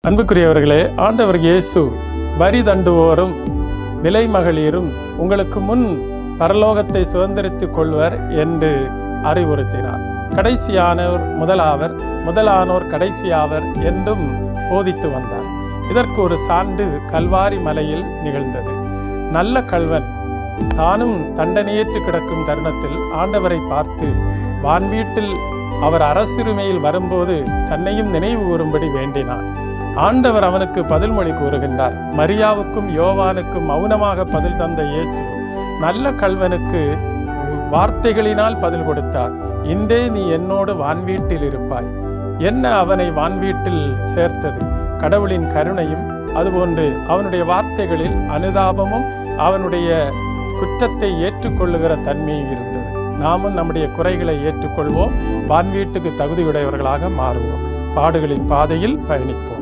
அன்புக்குரியவர்களே ஆண்டவர் இயேசு வரி தண்டுவோரும் விலை மகளிரும் உங்களுக்கு முன் பரலோகத்தை சுதந்திரித்துக் கொள்வர் என்று அறிவுறுத்தினார் கடைசியானோர் முதலாவர் முதலானோர் கடைசியாவர் என்றும் போதித்து வந்தார் இதற்கு ஒரு சான்று கல்வாரி மலையில் நிகழ்ந்தது நல்ல கல்வன் தானும் தண்டனையேற்று கிடக்கும் தருணத்தில் ஆண்டவரை பார்த்து வான்வீட்டில் அவர் அரசுரிமையில் வரும்போது தன்னையும் நினைவு கூறும்படி வேண்டினார் ஆண்டவர் அவனுக்கு பதில்மொழி கூறுகின்றார் மரியாவுக்கும் யோவானுக்கும் மௌனமாக பதில் தந்த இயேசு நல்ல கல்வனுக்கு வார்த்தைகளினால் பதில் கொடுத்தார் இன்றே நீ என்னோடு வான்வீட்டில் இருப்பாய் என்ன அவனை வான்வீட்டில் சேர்த்தது கடவுளின் கருணையும் அதுபோன்று அவனுடைய வார்த்தைகளில் அனுதாபமும் அவனுடைய குற்றத்தை ஏற்றுக்கொள்ளுகிற தன்மையும் இருந்தது நாமும் நம்முடைய குறைகளை ஏற்றுக்கொள்வோம் வான்வீட்டுக்கு தகுதியுடையவர்களாக மாறுவோம் பாடுகளின் பாதையில் பயணிப்போம்